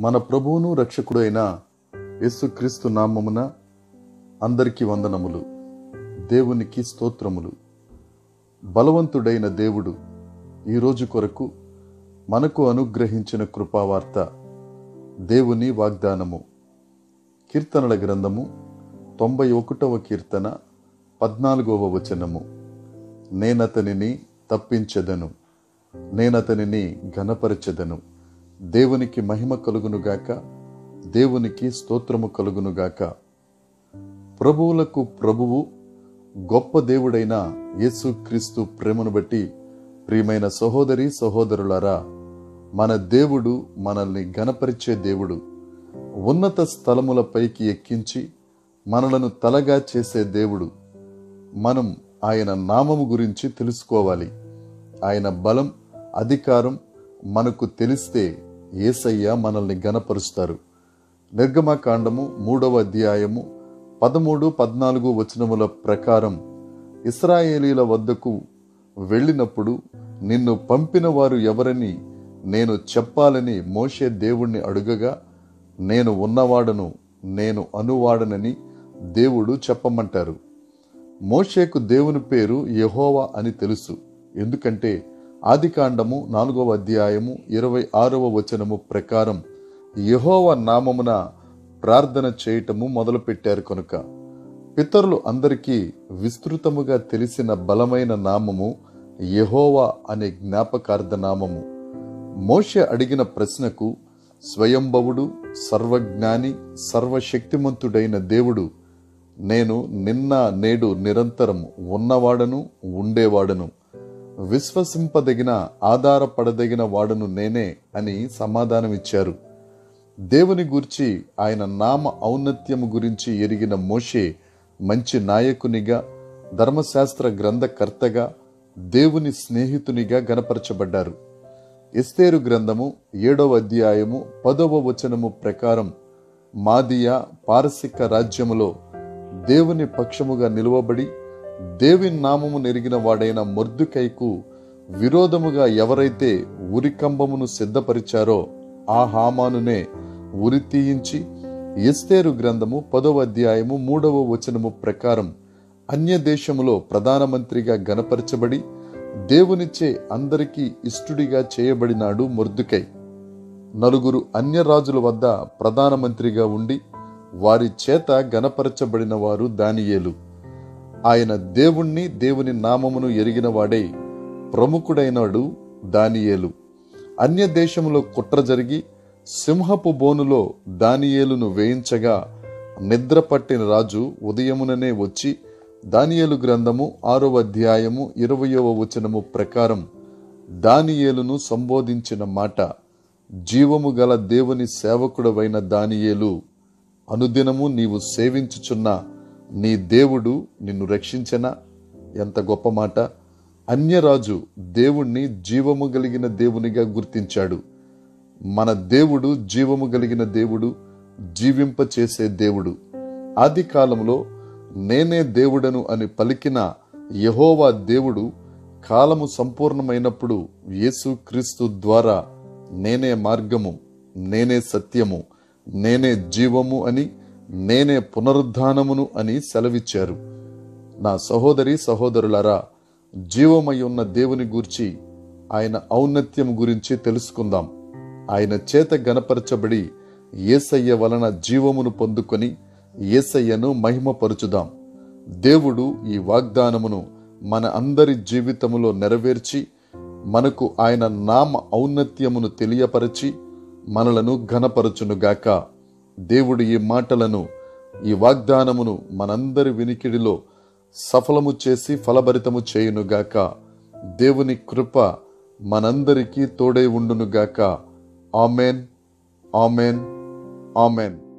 మన ప్రభువును రక్షకుడైన యేసుక్రీస్తు నామమున అందరికీ వందనములు దేవునికి స్తోత్రములు బలవంతుడైన దేవుడు ఈరోజు కొరకు మనకు అనుగ్రహించిన కృపావార్త దేవుని వాగ్దానము కీర్తనల గ్రంథము తొంభై ఒకటవ కీర్తన పద్నాలుగవ వచనము నేనతనిని తప్పించెదను నేనతనిని ఘనపరచెదను దేవునికి మహిమ కలుగునుగాక దేవునికి స్తోత్రము కలుగునుగాక ప్రభువులకు ప్రభువు గొప్ప దేవుడైన యేసుక్రీస్తు ప్రేమను బట్టి ప్రియమైన సహోదరి సహోదరులారా మన దేవుడు మనల్ని గణపరిచే దేవుడు ఉన్నత స్థలములపైకి ఎక్కించి మనలను తలగా చేసే దేవుడు మనం ఆయన నామము గురించి తెలుసుకోవాలి ఆయన బలం అధికారం మనకు తెలిస్తే ఏసయ్య మనల్ని గనపరుస్తారు నిర్గమకాండము మూడవ అధ్యాయము పదమూడు పద్నాలుగు వచనముల ప్రకారం ఇస్రాయేలీల వద్దకు వెళ్ళినప్పుడు నిన్ను పంపిన వారు ఎవరని నేను చెప్పాలని మోషే దేవుణ్ణి అడుగగా నేను ఉన్నవాడను నేను అనువాడనని దేవుడు చెప్పమంటారు మోషేకు దేవుని పేరు యెహోవా అని తెలుసు ఎందుకంటే ఆదికాండము నాలుగవ అధ్యాయము ఇరవై ఆరవ వచనము ప్రకారం యెహోవ నామమున ప్రార్థన చేయటము మొదలుపెట్టారు కనుక పితరులు అందరికీ విస్తృతముగా తెలిసిన బలమైన నామము యెహోవా అనే జ్ఞాపకార్థ నామము మోషే అడిగిన ప్రశ్నకు స్వయంభవుడు సర్వజ్ఞాని సర్వశక్తిమంతుడైన దేవుడు నేను నిన్న నేడు నిరంతరం ఉన్నవాడను ఉండేవాడను విశ్వసింపదగిన ఆధారపడదగిన వాడను నేనే అని సమాధానమిచ్చారు దేవుని గూర్చి ఆయన నామ ఔన్నత్యము గురించి ఎరిగిన మోషే మంచి నాయకునిగా ధర్మశాస్త్ర గ్రంథకర్తగా దేవుని స్నేహితునిగా గనపరచబడ్డారు ఎస్తేరు గ్రంథము ఏడవ అధ్యాయము పదవ వచనము ప్రకారం మాదియా పారసిక రాజ్యములో దేవుని పక్షముగా నిలువబడి దేవుని నామము నెరిగిన వాడైన మొర్దుకైకు విరోధముగా ఎవరైతే ఉరికంబమును సిద్ధపరిచారో ఆ హామానునే ఉరి తీయించి ఎస్తేరు గ్రంథము పదవ అధ్యాయము మూడవ వచనము ప్రకారం అన్య దేశములో ప్రధానమంత్రిగా గనపరచబడి దేవునిచే అందరికీ ఇష్టుడిగా చేయబడినాడు మొర్దుకై నలుగురు అన్యరాజుల వద్ద ప్రధానమంత్రిగా ఉండి వారి చేత గనపరచబడిన వారు దానియేలు ఆయన దేవుణ్ణి దేవుని నామమును ఎరిగిన వాడై ప్రముఖుడైనాడు దానియేలు అన్య దేశములో కుట్ర జరిగి సింహపు బోనులో దానియేలును వేయించగా నిద్ర పట్టిన రాజు ఉదయముననే వచ్చి దానియేలు గ్రంథము ఆరో అధ్యాయము ఇరవయవ వచనము ప్రకారం దానియేలును సంబోధించిన మాట జీవము గల దేవుని సేవకుడవైన దానియేలు అనుదినము నీవు సేవించుచున్న నీ దేవుడు నిన్ను రక్షించనా ఎంత గొప్ప మాట అన్యరాజు దేవుణ్ణి జీవము కలిగిన దేవునిగా గుర్తించాడు మన దేవుడు జీవము కలిగిన దేవుడు జీవింపచేసే దేవుడు ఆది కాలంలో నేనే దేవుడను అని పలికిన యహోవా దేవుడు కాలము సంపూర్ణమైనప్పుడు యేసు క్రీస్తు ద్వారా నేనే మార్గము నేనే సత్యము నేనే జీవము అని నేనే పునరుద్ధానమును అని సెలవిచ్చారు నా సహోదరి సహోదరులారా జీవమై ఉన్న దేవుని గూర్చి ఆయన ఔన్నత్యం గురించి తెలుసుకుందాం ఆయన చేత గనపరచబడి ఏసయ్య వలన జీవమును పొందుకొని ఏసయ్యను మహిమపరుచుదాం దేవుడు ఈ వాగ్దానమును మన అందరి జీవితములో నెరవేర్చి మనకు ఆయన నామ ఔన్నత్యమును తెలియపరచి మనలను ఘనపరచునుగాక దేవుడు ఈ మాటలను ఈ వాగ్దానమును మనందరి వినికిడిలో సఫలము చేసి ఫలభరితము చేయునుగాక దేవుని కృప మనందరికీ తోడై ఉండునుగాక ఆమెన్ ఆమెన్ ఆమెన్